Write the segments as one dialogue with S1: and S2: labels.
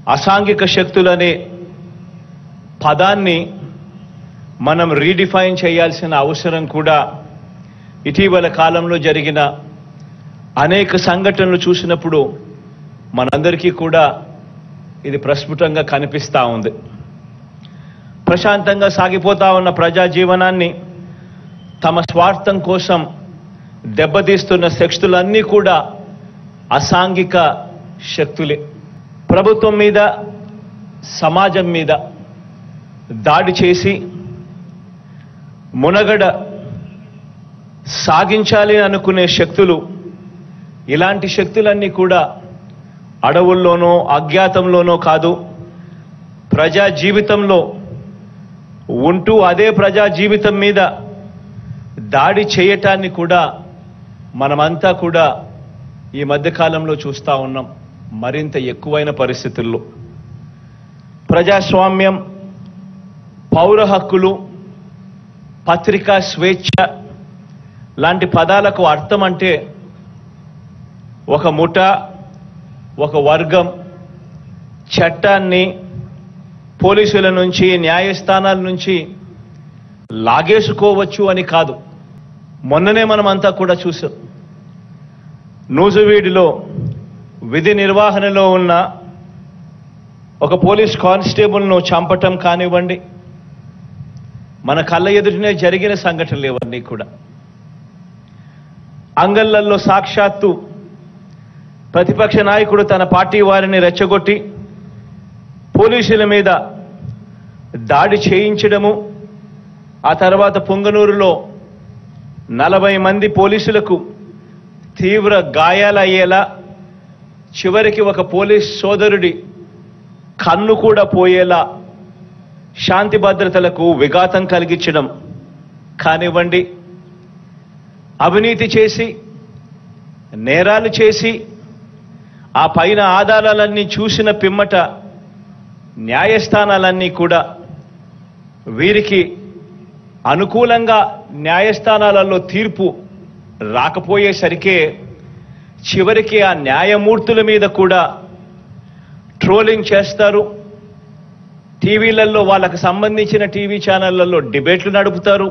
S1: అసాంఘిక శక్తులనే పదాన్ని మనం రీడిఫైన్ చేయాల్సిన అవసరం కూడా ఇటీవల కాలంలో జరిగిన అనేక సంఘటనలు చూసినప్పుడు మనందరికీ కూడా ఇది ప్రస్ఫుటంగా కనిపిస్తూ ఉంది ప్రశాంతంగా సాగిపోతా ఉన్న ప్రజా జీవనాన్ని తమ స్వార్థం కోసం దెబ్బతీస్తున్న శక్తులన్నీ కూడా అసాంఘిక శక్తులే ప్రభుత్వం మీద సమాజం మీద దాడి చేసి మునగడ సాగించాలి అనుకునే శక్తులు ఇలాంటి శక్తులన్నీ కూడా అడవుల్లోనో అజ్ఞాతంలోనో కాదు ప్రజా జీవితంలో ఉంటూ అదే ప్రజా జీవితం మీద దాడి చేయటాన్ని కూడా మనమంతా కూడా ఈ మధ్యకాలంలో చూస్తూ ఉన్నాం మరింత ఎక్కువైన పరిస్థితుల్లో ప్రజాస్వామ్యం పౌర హక్కులు పత్రికా స్వేచ్ఛ లాంటి పదాలకు అర్థం అంటే ఒక ముఠ ఒక వర్గం చట్టాన్ని పోలీసుల నుంచి న్యాయస్థానాల నుంచి లాగేసుకోవచ్చు అని కాదు మొన్ననే మనం అంతా కూడా చూసాం నూజువీడిలో విధి నిర్వహణలో ఉన్న ఒక పోలీస్ కానిస్టేబుల్ను చంపటం కానివ్వండి మన కళ్ళ ఎదుటనే జరిగిన సంఘటనలు ఇవన్నీ కూడా అంగళ్ళల్లో సాక్షాత్తు ప్రతిపక్ష నాయకుడు తన పార్టీ వారిని రెచ్చగొట్టి పోలీసుల మీద దాడి చేయించడము ఆ తర్వాత పొంగనూరులో నలభై మంది పోలీసులకు తీవ్ర గాయాలయ్యేలా చివరికి ఒక పోలీస్ సోదరుడి కన్ను కూడా పోయేలా శాంతి భద్రతలకు విఘాతం కలిగించడం కానివ్వండి అవినీతి చేసి నేరాలు చేసి ఆ పైన ఆధారాలన్నీ చూసిన పిమ్మట న్యాయస్థానాలన్నీ కూడా వీరికి అనుకూలంగా న్యాయస్థానాలలో తీర్పు రాకపోయేసరికే చివరికి ఆ న్యాయమూర్తుల మీద కూడా ట్రోలింగ్ చేస్తారు టీవీలలో వాళ్ళకు సంబంధించిన టీవీ ఛానళ్లలో డిబేట్లు నడుపుతారు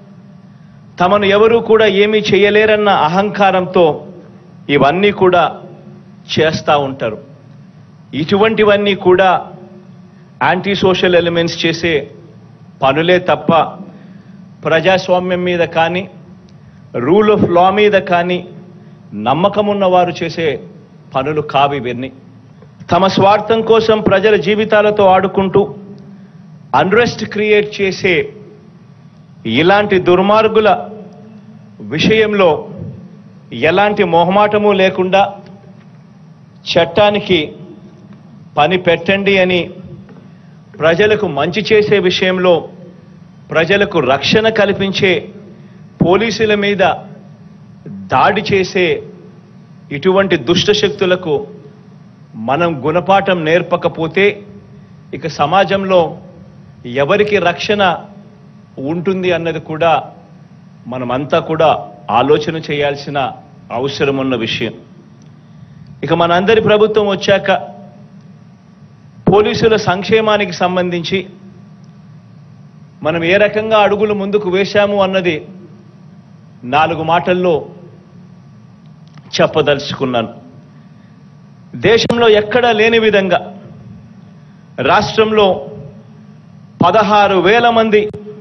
S1: తమను ఎవరూ కూడా ఏమీ చేయలేరన్న అహంకారంతో ఇవన్నీ కూడా చేస్తూ ఉంటారు ఇటువంటివన్నీ కూడా యాంటీ సోషల్ ఎలిమెంట్స్ చేసే పనులే తప్ప ప్రజాస్వామ్యం మీద కానీ రూల్ ఆఫ్ లా మీద కానీ నమ్మకం ఉన్నవారు చేసే పనులు కావు ఇవన్నీ తమ స్వార్థం కోసం ప్రజల జీవితాలతో ఆడుకుంటూ అన్రెస్ట్ క్రియేట్ చేసే ఇలాంటి దుర్మార్గుల విషయంలో ఎలాంటి మొహమాటము లేకుండా చట్టానికి పని పెట్టండి అని ప్రజలకు మంచి చేసే విషయంలో ప్రజలకు రక్షణ కల్పించే పోలీసుల మీద దాడి చేసే ఇటువంటి దుష్ట శక్తులకు మనం గుణపాఠం నేర్పకపోతే ఇక సమాజంలో ఎవరికి రక్షణ ఉంటుంది అన్నది కూడా మనమంతా కూడా ఆలోచన చేయాల్సిన అవసరం ఉన్న విషయం ఇక మనందరి ప్రభుత్వం వచ్చాక పోలీసుల సంక్షేమానికి సంబంధించి మనం ఏ రకంగా అడుగులు ముందుకు వేశాము అన్నది నాలుగు మాటల్లో చెప్పదలుచుకున్నాను దేశంలో ఎక్కడా లేని విధంగా రాష్ట్రంలో పదహారు వేల మంది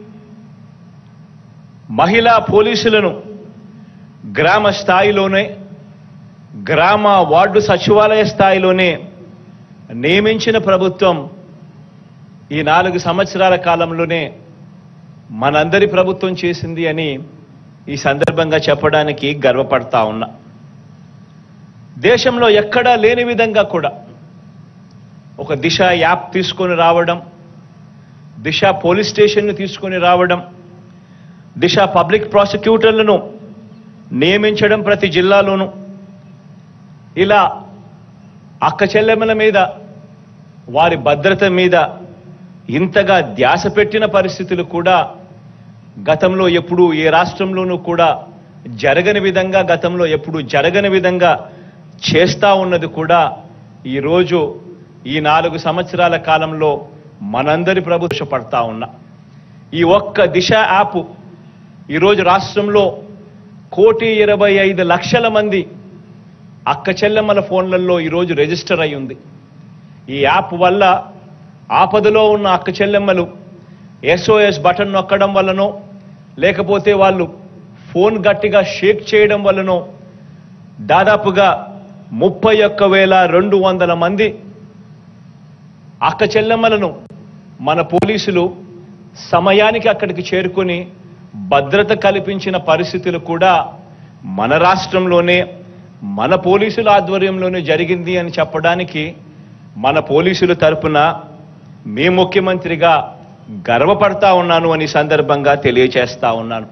S1: మహిళా పోలీసులను గ్రామ స్థాయిలోనే గ్రామ వార్డు సచివాలయ స్థాయిలోనే నియమించిన ప్రభుత్వం ఈ నాలుగు సంవత్సరాల కాలంలోనే మనందరి ప్రభుత్వం చేసింది అని ఈ సందర్భంగా చెప్పడానికి గర్వపడతా ఉన్నా దేశంలో ఎక్కడా లేని విధంగా కూడా ఒక దిశ యాప్ తీసుకొని రావడం దిశ పోలీస్ స్టేషన్ను తీసుకొని రావడం దిశ పబ్లిక్ ప్రాసిక్యూటర్లను నియమించడం ప్రతి జిల్లాలోనూ ఇలా అక్క చెల్లెమ్మల మీద వారి భద్రత మీద ఇంతగా ధ్యాస పెట్టిన పరిస్థితులు కూడా గతంలో ఎప్పుడూ ఏ రాష్ట్రంలోనూ కూడా జరగని విధంగా గతంలో ఎప్పుడు జరగని విధంగా చేస్తా ఉన్నది కూడా ఈరోజు ఈ నాలుగు సంవత్సరాల కాలంలో మనందరి ప్రభుత్వ పడతా ఉన్నా ఈ ఒక్క దిశ యాప్ ఈరోజు రాష్ట్రంలో కోటి ఇరవై ఐదు లక్షల మంది అక్క చెల్లెమ్మల ఫోన్లలో ఈరోజు రిజిస్టర్ అయి ఉంది ఈ యాప్ వల్ల ఆపదలో ఉన్న అక్క చెల్లెమ్మలు ఎస్ఓఎస్ బటన్ నొక్కడం వల్లనో లేకపోతే వాళ్ళు ఫోన్ గట్టిగా షేక్ చేయడం వల్లనో దాదాపుగా ముప్పై ఒక్క వేల రెండు వందల మంది అక్క చెల్లెమ్మలను మన పోలీసులు సమయానికి అక్కడికి చేరుకొని భద్రత కల్పించిన పరిస్థితులు కూడా మన రాష్ట్రంలోనే మన పోలీసుల ఆధ్వర్యంలోనే జరిగింది అని చెప్పడానికి మన పోలీసుల తరపున మీ ముఖ్యమంత్రిగా గర్వపడతా ఉన్నాను అని సందర్భంగా తెలియచేస్తా ఉన్నాను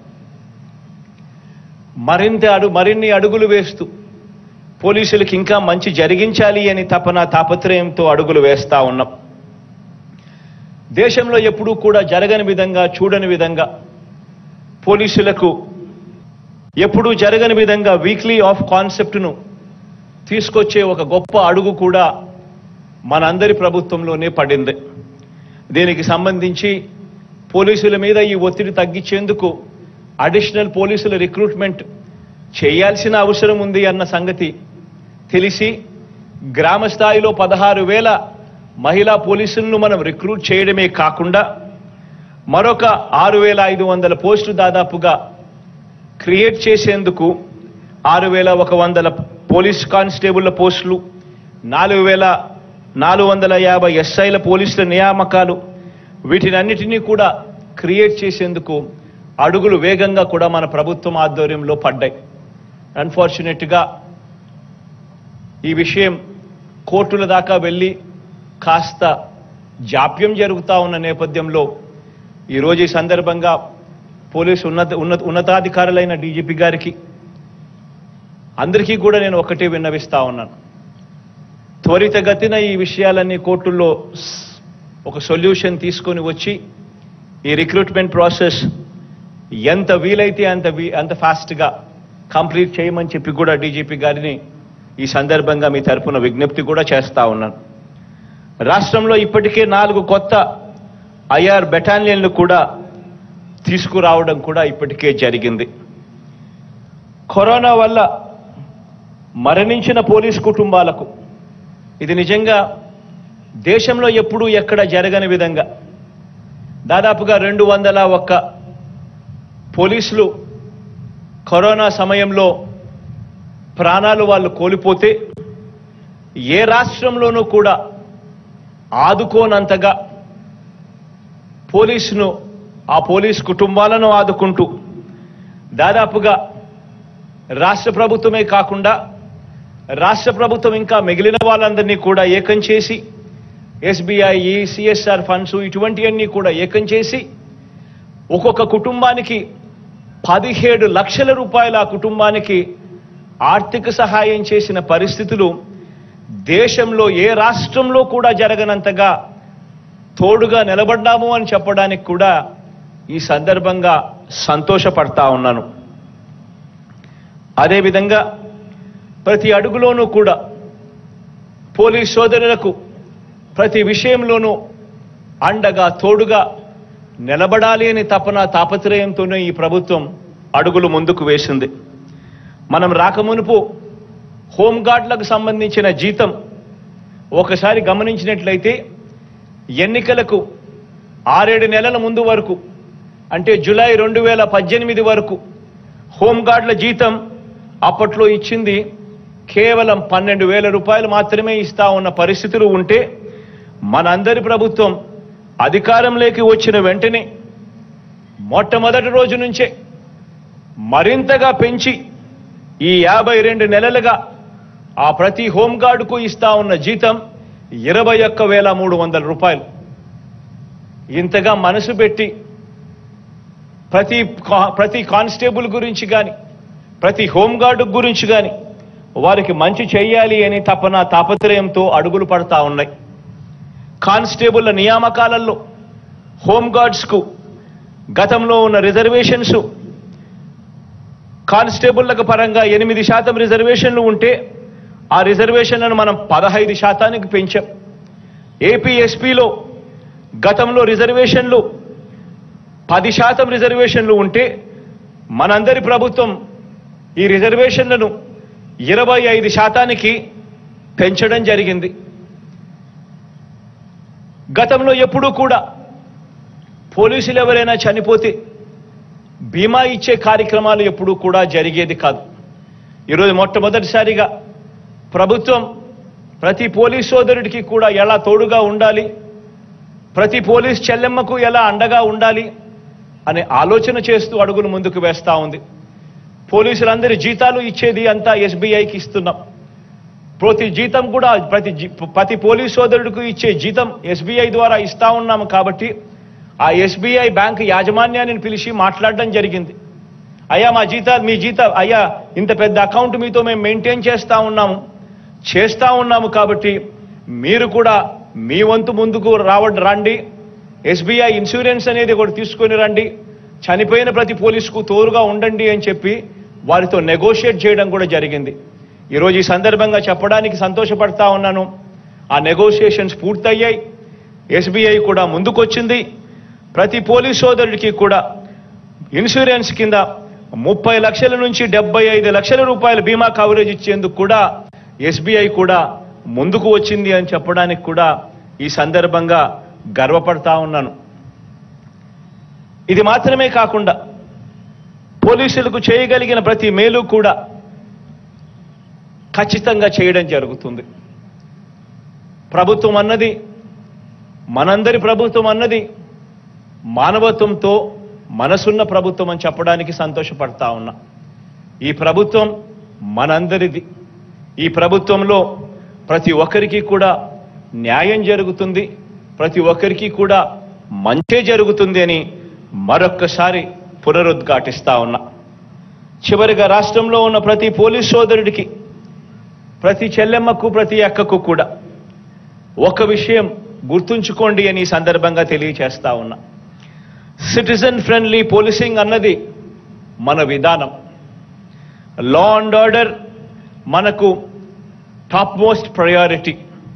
S1: మరింత అడు మరిన్ని అడుగులు వేస్తూ పోలీసులకు ఇంకా మంచి జరిగించాలి అని తపన తాపత్రయంతో అడుగులు వేస్తా ఉన్నాం దేశంలో ఎప్పుడూ కూడా జరగని విధంగా చూడని విధంగా పోలీసులకు ఎప్పుడూ జరగని విధంగా వీక్లీ ఆఫ్ కాన్సెప్ట్ను తీసుకొచ్చే ఒక గొప్ప అడుగు కూడా మనందరి ప్రభుత్వంలోనే పడింది దీనికి సంబంధించి పోలీసుల మీద ఈ ఒత్తిడి తగ్గించేందుకు అడిషనల్ పోలీసుల రిక్రూట్మెంట్ చేయాల్సిన అవసరం ఉంది అన్న సంగతి తెలిసి గ్రామ స్థాయిలో పదహారు వేల మహిళా పోలీసులను మనం రిక్రూట్ చేయడమే కాకుండా మరొక ఆరు వేల ఐదు వందల పోస్టులు దాదాపుగా క్రియేట్ చేసేందుకు ఆరు వేల ఒక వందల పోలీస్ కానిస్టేబుళ్ల పోస్టులు నాలుగు వేల నాలుగు వందల యాభై ఎస్ఐల పోలీసుల నియామకాలు వీటినన్నిటినీ కూడా క్రియేట్ చేసేందుకు అడుగులు వేగంగా కూడా మన ప్రభుత్వం ఆధ్వర్యంలో పడ్డాయి అన్ఫార్చునేట్గా ఈ విషయం కోర్టుల దాకా వెళ్ళి కాస్త జాప్యం జరుగుతా ఉన్న నేపథ్యంలో ఈరోజు ఈ సందర్భంగా పోలీసు ఉన్నత ఉన్నత ఉన్నతాధికారులైన డీజీపీ గారికి అందరికీ కూడా నేను ఒకటే విన్నవిస్తా ఉన్నాను త్వరితగతిన ఈ విషయాలన్నీ కోర్టుల్లో స్- ఒక సొల్యూషన్ తీసుకొని వచ్చి ఈ రిక్రూట్మెంట్ ప్రాసెస్ ఎంత వీలైతే అంత వీ- అంత ఫాస్ట్గా కంప్లీట్ చేయమని చెప్పి కూడా డీజీపీ గారిని ఈ సందర్భంగా మీ తరపున విజ్ఞప్తి కూడా చేస్తా ఉన్నాను రాష్ట్రంలో ఇప్పటికే నాలుగు కొత్త ఐఆర్ బెటాలియన్లు కూడా తీసుకురావడం కూడా ఇప్పటికే జరిగింది కరోనా వల్ల మరణించిన పోలీస్ కుటుంబాలకు ఇది నిజంగా దేశంలో ఎప్పుడూ ఎక్కడ జరగని విధంగా దాదాపుగా రెండు వందల ఒక్క పోలీసులు కరోనా సమయంలో ప్రాణాలు వాళ్ళు కోల్పోతే ఏ రాష్ట్రంలోనూ కూడా ఆదుకోనంతగా పోలీసును ఆ పోలీస్ కుటుంబాలను ఆదుకుంటూ దాదాపుగా రాష్ట్ర ప్రభుత్వమే కాకుండా రాష్ట్ర ప్రభుత్వం ఇంకా మిగిలిన వాళ్ళందరినీ కూడా ఏకం చేసి ఎస్బీఐ సిఎస్ఆర్ ఫండ్స్ ఇటువంటివన్నీ కూడా ఏకం చేసి ఒక్కొక్క కుటుంబానికి పదిహేడు లక్షల రూపాయల ఆ కుటుంబానికి ఆర్థిక సహాయం చేసిన పరిస్థితులు దేశంలో ఏ రాష్ట్రంలో కూడా జరగనంతగా తోడుగా నిలబడ్డాము అని చెప్పడానికి కూడా ఈ సందర్భంగా సంతోషపడతా ఉన్నాను అదేవిధంగా ప్రతి అడుగులోనూ కూడా పోలీస్ సోదరులకు ప్రతి విషయంలోనూ అండగా తోడుగా నిలబడాలి అని తపన తాపత్రయంతోనే ఈ ప్రభుత్వం అడుగులు ముందుకు వేసింది మనం రాకమునుపు హోంగార్డులకు సంబంధించిన జీతం ఒకసారి గమనించినట్లయితే ఎన్నికలకు ఆరేడు నెలల ముందు వరకు అంటే జూలై రెండు వేల పద్దెనిమిది వరకు హోంగార్డుల జీతం అప్పట్లో ఇచ్చింది కేవలం పన్నెండు వేల రూపాయలు మాత్రమే ఇస్తా ఉన్న పరిస్థితులు ఉంటే మనందరి ప్రభుత్వం అధికారంలోకి వచ్చిన వెంటనే మొట్టమొదటి రోజు నుంచే మరింతగా పెంచి ఈ యాభై రెండు నెలలుగా ఆ ప్రతి హోంగార్డుకు ఇస్తా ఉన్న జీతం ఇరవై ఒక్క వేల మూడు వందల రూపాయలు ఇంతగా మనసు పెట్టి ప్రతి కా- ప్రతి కానిస్టేబుల్ గురించి కానీ ప్రతి హోంగార్డు గురించి కానీ వారికి మంచి చేయాలి అని తపన తాపత్రయంతో అడుగులు పడతా ఉన్నాయి కానిస్టేబుల్ల నియామకాలలో హోంగార్డ్స్కు గతంలో ఉన్న రిజర్వేషన్స్ కానిస్టేబుళ్లకు పరంగా ఎనిమిది శాతం రిజర్వేషన్లు ఉంటే ఆ రిజర్వేషన్లను మనం పదహైదు శాతానికి పెంచాం ఏపీ ఎస్పీలో గతంలో రిజర్వేషన్లు పది శాతం రిజర్వేషన్లు ఉంటే మనందరి ప్రభుత్వం ఈ రిజర్వేషన్లను ఇరవై ఐదు శాతానికి పెంచడం జరిగింది గతంలో ఎప్పుడూ కూడా పోలీసులు ఎవరైనా చనిపోతే బీమా ఇచ్చే కార్యక్రమాలు ఎప్పుడూ కూడా జరిగేది కాదు ఈరోజు మొట్టమొదటిసారిగా ప్రభుత్వం ప్రతి పోలీస్ సోదరుడికి కూడా ఎలా తోడుగా ఉండాలి ప్రతి పోలీస్ చెల్లెమ్మకు ఎలా అండగా ఉండాలి అనే ఆలోచన చేస్తూ అడుగులు ముందుకు వేస్తా ఉంది పోలీసులందరి జీతాలు ఇచ్చేది అంతా ఎస్బీఐకి ఇస్తున్నాం ప్రతి జీతం కూడా ప్రతి జీ- ప్రతి పోలీస్ సోదరుడికి ఇచ్చే జీతం ఎస్బీఐ ద్వారా ఇస్తా ఉన్నాము కాబట్టి ఆ ఎస్బీఐ బ్యాంక్ యాజమాన్యాన్ని పిలిచి మాట్లాడడం జరిగింది అయ్యా మా జీతా మీ జీత అయ్యా ఇంత పెద్ద అకౌంట్ మీతో మేము మెయింటైన్ చేస్తా ఉన్నాము చేస్తా ఉన్నాము కాబట్టి మీరు కూడా మీ వంతు ముందుకు రావడం రండి ఎస్బీఐ ఇన్సూరెన్స్ అనేది ఒకటి తీసుకొని రండి చనిపోయిన ప్రతి పోలీసుకు తోడుగా ఉండండి అని చెప్పి వారితో నెగోషియేట్ చేయడం కూడా జరిగింది ఈరోజు ఈ సందర్భంగా చెప్పడానికి సంతోషపడతా ఉన్నాను ఆ నెగోషియేషన్స్ పూర్తయ్యాయి ఎస్బీఐ కూడా ముందుకొచ్చింది ప్రతి పోలీస్ సోదరుడికి కూడా ఇన్సూరెన్స్ కింద ముప్పై లక్షల నుంచి డెబ్బై ఐదు లక్షల రూపాయల బీమా కవరేజ్ ఇచ్చేందుకు కూడా ఎస్బీఐ కూడా ముందుకు వచ్చింది అని చెప్పడానికి కూడా ఈ సందర్భంగా గర్వపడతా ఉన్నాను ఇది మాత్రమే కాకుండా పోలీసులకు చేయగలిగిన ప్రతి మేలు కూడా ఖచ్చితంగా చేయడం జరుగుతుంది ప్రభుత్వం అన్నది మనందరి ప్రభుత్వం అన్నది మానవత్వంతో మనసున్న ప్రభుత్వం అని చెప్పడానికి సంతోషపడతా ఉన్నా ఈ ప్రభుత్వం మనందరిది ఈ ప్రభుత్వంలో ప్రతి ఒక్కరికి కూడా న్యాయం జరుగుతుంది ప్రతి ఒక్కరికి కూడా మంచే జరుగుతుంది అని మరొక్కసారి పునరుద్ఘాటిస్తా ఉన్నా చివరిగా రాష్ట్రంలో ఉన్న ప్రతి పోలీస్ సోదరుడికి ప్రతి చెల్లెమ్మకు ప్రతి అక్కకు కూడా ఒక విషయం గుర్తుంచుకోండి అని ఈ సందర్భంగా తెలియచేస్తా ఉన్నా సిటిజన్ ఫ్రెండ్లీ పోలీసింగ్ అన్నది మన విధానం లా అండ్ ఆర్డర్ మనకు టాప్ మోస్ట్ ప్రయారిటీ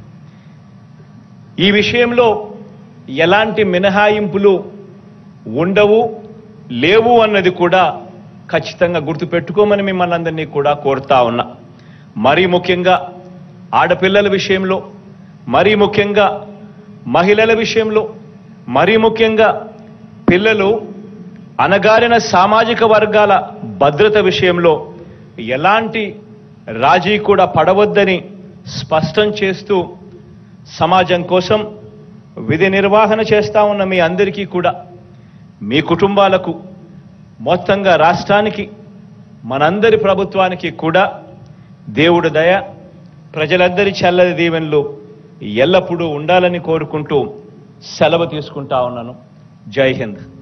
S1: ఈ విషయంలో ఎలాంటి మినహాయింపులు ఉండవు లేవు అన్నది కూడా ఖచ్చితంగా గుర్తుపెట్టుకోమని మిమ్మల్ని అందరినీ కూడా కోరుతా ఉన్నా మరీ ముఖ్యంగా ఆడపిల్లల విషయంలో మరీ ముఖ్యంగా మహిళల విషయంలో మరీ ముఖ్యంగా పిల్లలు అనగారిన సామాజిక వర్గాల భద్రత విషయంలో ఎలాంటి రాజీ కూడా పడవద్దని స్పష్టం చేస్తూ సమాజం కోసం విధి నిర్వహణ చేస్తా ఉన్న మీ అందరికీ కూడా మీ కుటుంబాలకు మొత్తంగా రాష్ట్రానికి మనందరి ప్రభుత్వానికి కూడా దేవుడు దయ ప్రజలందరి చల్లది దీవెనలు ఎల్లప్పుడూ ఉండాలని కోరుకుంటూ సెలవు తీసుకుంటా ఉన్నాను జై హింద్